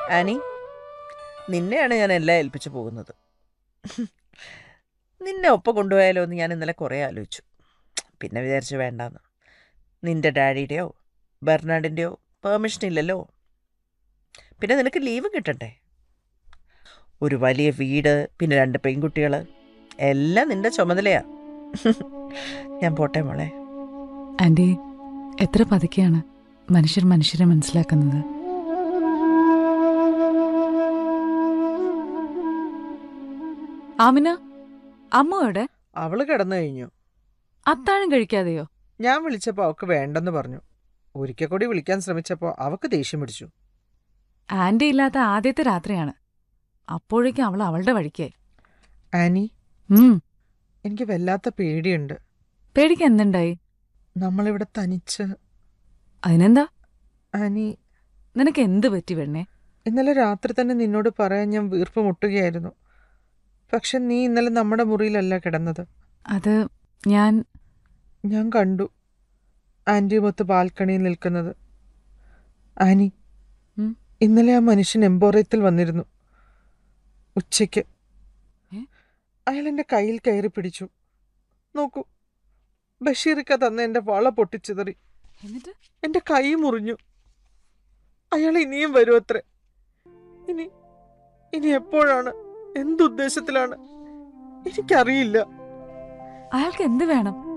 Annie നിന്നെയാണ് ഞാൻ എല്ലാം ഏൽപ്പിച്ചു പോകുന്നത് നിന്നെ ഒപ്പം കൊണ്ടുപോയാലോ എന്ന് ഞാൻ ഇന്നലെ കുറേ ആലോചിച്ചു പിന്നെ വിചാരിച്ചു വേണ്ടാന്ന് നിന്റെ ഡാഡിയുടെയോ ബെർണാഡിൻ്റെയോ പെർമിഷൻ ഇല്ലല്ലോ പിന്നെ നിനക്ക് ലീവ് കിട്ടണ്ടേ ഒരു വലിയ വീട് പിന്നെ രണ്ട് പെൺകുട്ടികൾ എല്ലാം നിന്റെ ചുമതലയാ ഞാൻ പോട്ടെ മോളെ ആന്റി എത്ര പതുക്കെയാണ് മനുഷ്യർ മനുഷ്യരെ മനസ്സിലാക്കുന്നത് ആമിന അമ്മ എവിടെ അവള് കിടന്നു കഴിഞ്ഞു അത്താഴം കഴിക്കാതെയോ ഞാൻ വിളിച്ചപ്പോൾ അവൾക്ക് വേണ്ടെന്ന് പറഞ്ഞു ഒരിക്കൽ കൂടി വിളിക്കാൻ ശ്രമിച്ചപ്പോൾ അവൾക്ക് ദേഷ്യം പിടിച്ചു ആന്റി ഇല്ലാത്ത ആദ്യത്തെ രാത്രിയാണ് അപ്പോഴേക്കും അവൾ അവളുടെ വഴിക്കായി ആനി ഉം എനിക്ക് വല്ലാത്ത പേടിയുണ്ട് പേടിക്ക് എന്തുണ്ടായി നമ്മളിവിടെ തനിച്ച് അതിനെന്താ ആനി നിനക്ക് എന്ത് പറ്റി വെണ്ണേ ഇന്നലെ രാത്രി തന്നെ നിന്നോട് പറയാൻ ഞാൻ വീർപ്പ് മുട്ടുകയായിരുന്നു പക്ഷെ നീ ഇന്നലെ നമ്മുടെ മുറിയിലല്ല കിടന്നത് അത് ഞാൻ ഞാൻ കണ്ടു ആൻറ്റിയുമൊത്ത് ബാൽക്കണിയിൽ നിൽക്കുന്നത് ആനി ഉം? ഇന്നലെ ആ മനുഷ്യൻ എംബോറയത്തിൽ വന്നിരുന്നു ഉച്ചയ്ക്ക് ഏ? അയാൾ എൻ്റെ കയ്യിൽ കയറി പിടിച്ചു നോക്കൂ ബഷീറിക്ക തന്ന എൻ്റെ വള പൊട്ടിച്ചിതറി എന്നിട്ട് എൻ്റെ കൈ മുറിഞ്ഞു അയാൾ ഇനിയും വരുമത്രേ ഇനി ഇനി എപ്പോഴാണ് എന്തുദ്ദേശത്തിലാണ് എനിക്കറിയില്ല അയാൾക്ക് എന്ത് വേണം